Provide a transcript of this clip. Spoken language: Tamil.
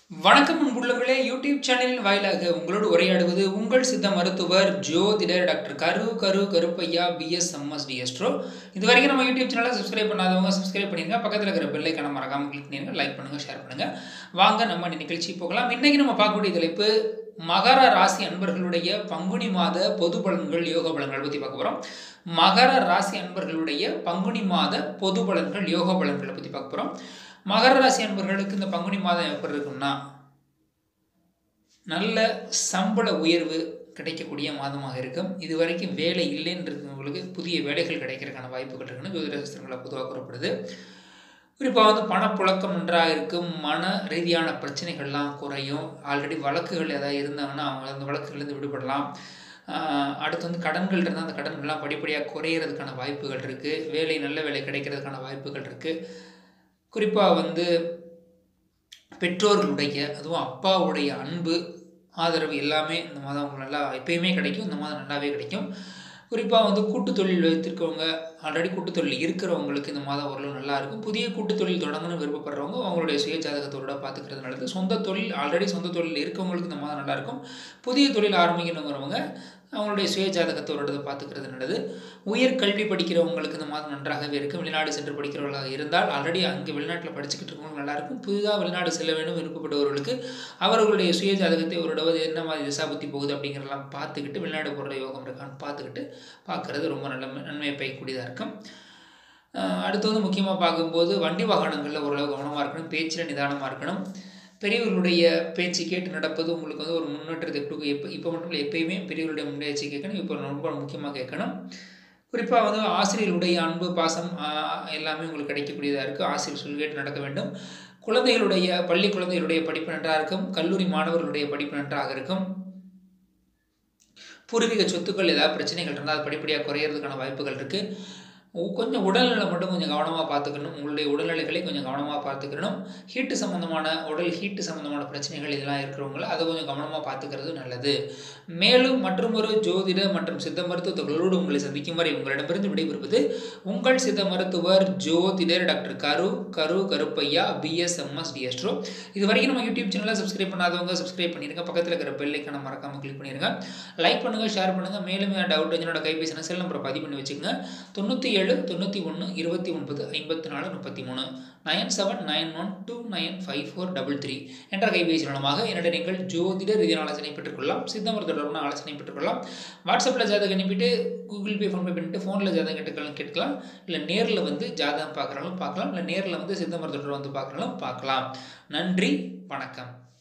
வணக்கம் அன்புள்ளங்களே யூடியூப் சேனலின் வாயிலாக உங்களோடு உரையாடுவது உங்கள் சித்த மருத்துவர் ஜோதிடர் டாக்டர் கரு கரு கருப்பையா பிஎஸ் எம்எஸ் டிஎஸ்ட்ரோ இது வரைக்கும் நம்ம யூடியூப் சேனலை சப்ஸ்கிரைப் பண்ணாதவங்க சப்ஸ்கிரைப் பண்ணிருங்க பக்கத்தில் இருக்கிற பெல்லைக்கான மறக்காம கிளிக் பண்ணிருங்க லைக் பண்ணுங்க ஷேர் பண்ணுங்க வாங்க நம்ம இந்த நிகழ்ச்சி போகலாம் இன்னைக்கு நம்ம பார்க்கக்கூடிய தலைப்பு மகர ராசி அன்பர்களுடைய பங்குனி மாத பொது பலன்கள் யோக பலன்கள் பற்றி பார்க்க போகிறோம் மகர ராசி அன்பர்களுடைய பங்குனி மாத பொது பலன்கள் யோக பலன்களை பற்றி பார்க்க போகிறோம் மகர ராசி அன்பர்களுக்கு இந்த பங்குனி மாதம் எப்படி இருக்கும்னா நல்ல சம்பள உயர்வு கிடைக்கக்கூடிய மாதமாக இருக்கும் இது வரைக்கும் வேலை இல்லைன்னு இருக்கவங்களுக்கு புதிய வேலைகள் கிடைக்கிறதுக்கான வாய்ப்புகள் இருக்குன்னு ஜோதிட சாஸ்திரங்களை பொதுவாக கூறப்படுது குறிப்பாக வந்து பணப்புழக்கம் நன்றாக இருக்கும் மன ரீதியான பிரச்சனைகள்லாம் குறையும் ஆல்ரெடி வழக்குகள் ஏதாவது இருந்தாங்கன்னா அவங்க அந்த வழக்குகள்லேருந்து விடுபடலாம் ஆஹ் அடுத்து வந்து கடன்கள் இருந்தால் அந்த கடன்கள்லாம் படிப்படியாக குறையிறதுக்கான வாய்ப்புகள் இருக்குது வேலை நல்ல வேலை கிடைக்கிறதுக்கான வாய்ப்புகள் இருக்குது குறிப்பாக வந்து பெற்றோர்களுடைய அதுவும் அப்பாவுடைய அன்பு ஆதரவு எல்லாமே இந்த மாதம் உங்களுக்கு நல்லா எப்பயுமே கிடைக்கும் இந்த மாதம் நல்லாவே கிடைக்கும் குறிப்பாக வந்து கூட்டு தொழில் வைத்திருக்கவங்க ஆல்ரெடி கூட்டு தொழில் இருக்கிறவங்களுக்கு இந்த மாதம் ஓரளவு நல்லா இருக்கும் புதிய கூட்டு தொழில் தொடங்கணும்னு விருப்பப்படுறவங்க அவங்களுடைய சுய ஜாதகத்தோட பார்த்துக்கிறது நல்லது சொந்த தொழில் ஆல்ரெடி சொந்த தொழில் இருக்கவங்களுக்கு இந்த மாதம் நல்லா இருக்கும் புதிய தொழில் ஆரம்பிக்கணுங்கிறவங்க அவங்களுடைய சுய ஜாதகத்தோட பார்த்துக்கிறது நல்லது உயர் கல்வி படிக்கிறவங்களுக்கு இந்த மாதம் நன்றாகவே இருக்கும் வெளிநாடு சென்று படிக்கிறவர்களாக இருந்தால் ஆல்ரெடி அங்கே வெளிநாட்டில் படிச்சுக்கிட்டு இருக்கவங்களுக்கு நல்லாயிருக்கும் புதிதாக வெளிநாடு செல்ல வேண்டும் விருப்பப்பட்டவர்களுக்கு அவர்களுடைய சுய ஜாதகத்தை ஒரு தடவை என்ன மாதிரி திசாபுத்தி போகுது அப்படிங்கிறதெல்லாம் பார்த்துக்கிட்டு வெளிநாடு போகிற யோகம் இருக்கான்னு பார்த்துக்கிட்டு பார்க்குறது ரொம்ப நல்ல நன்மையை பயக்கூடியதாக இருக்கும் அஹ் அடுத்து வந்து முக்கியமாக பார்க்கும்போது வண்டி வாகனங்களில் ஓரளவு கவனமாக இருக்கணும் பேச்சில் நிதானமாக இருக்கணும் பெரியவர்களுடைய பேச்சு கேட்டு நடப்பது உங்களுக்கு வந்து ஒரு முன்னேற்றத்தை கொடுக்கும் எப்போ இப்போ மட்டும் இல்லை எப்பயுமே பெரியவர்களுடைய முன்னேற்றி கேட்கணும் இப்போ ரொம்ப முக்கியமாக கேட்கணும் குறிப்பாக வந்து ஆசிரியர்களுடைய அன்பு பாசம் ஆஹ், எல்லாமே உங்களுக்கு கிடைக்கக்கூடியதாக இருக்குது ஆசிரியர் சொல் கேட்டு நடக்க வேண்டும் குழந்தைகளுடைய பள்ளி குழந்தைகளுடைய படிப்பு நன்றாக இருக்கும் கல்லூரி மாணவர்களுடைய படிப்பு நன்றாக இருக்கும் பூர்வீக சொத்துக்கள் ஏதாவது பிரச்சனைகள் இருந்தால் அது படிப்படியாக குறையிறதுக்கான வாய்ப்புகள் இருக்குது கொஞ்சம் உடல்நிலை மட்டும் கொஞ்சம் கவனமாக பார்த்துக்கணும் உங்களுடைய உடல்நிலைகளை கொஞ்சம் கவனமாக பார்த்துக்கணும் ஹீட்டு சம்மந்தமான உடல் ஹீட்டு சம்மந்தமான பிரச்சனைகள் இதெல்லாம் இருக்கிறவங்கள அதை கொஞ்சம் கவனமாக பார்த்துக்கிறது நல்லது மேலும் மற்றும் ஒரு ஜோதிட மற்றும் சித்த மருத்துவர்களோடு உங்களை சந்திக்கும் வரை உங்களிடமிருந்து விடைபெறுவது உங்கள் சித்த மருத்துவர் ஜோதிடர் டாக்டர் கரு கரு கருப்பையா பிஎஸ்எம்எஸ் டிஎஸ்ட்ரோ இது வரைக்கும் நம்ம யூடியூப் சேனலை சப்ஸ்கிரைப் பண்ணாதவங்க சப்ஸ்கிரைப் பண்ணிருங்க பக்கத்தில் இருக்கிற பெல்லைக்கான மறக்காம கிளிக் பண்ணிருங்க லைக் பண்ணுங்க ஷேர் பண்ணுங்க மேலும் டவுட் என்னோட கைபேசி செல் நம்பரை பதிவு பண்ணி வச்சுக்கோங்க தொண்ணூற்றி ஏழு தொண்ணூற்றி ஒன்று இருபத்தி ஒன்பது ஐம்பத்தி நாலு முப்பத்தி மூணு nine seven nine one two nine five four double three என்ற கைபேசி மூலமாக என்னுடைய நீங்கள் ஜோதிட ரீதியான ஆலோசனை பெற்றுக்கொள்ளலாம் சித்தமர் தொடர்பான ஆலோசனை பெற்றுக்கொள்ளலாம் வாட்ஸ்அப்பில் ஜாதகம் அனுப்பிட்டு கூகுள் பே ஃபோன்பே பண்ணிட்டு ஃபோனில் ஜாதகம் கேட்டுக்கலாம் கேட்கலாம் இல்லை நேரில் வந்து ஜாதகம் பார்க்குறாலும் பார்க்கலாம் இல்லை நேரில் வந்து சித்தமர் தொடர்பு வந்து பார்க்குறாலும் பார்க்கலாம் நன்றி வணக்கம்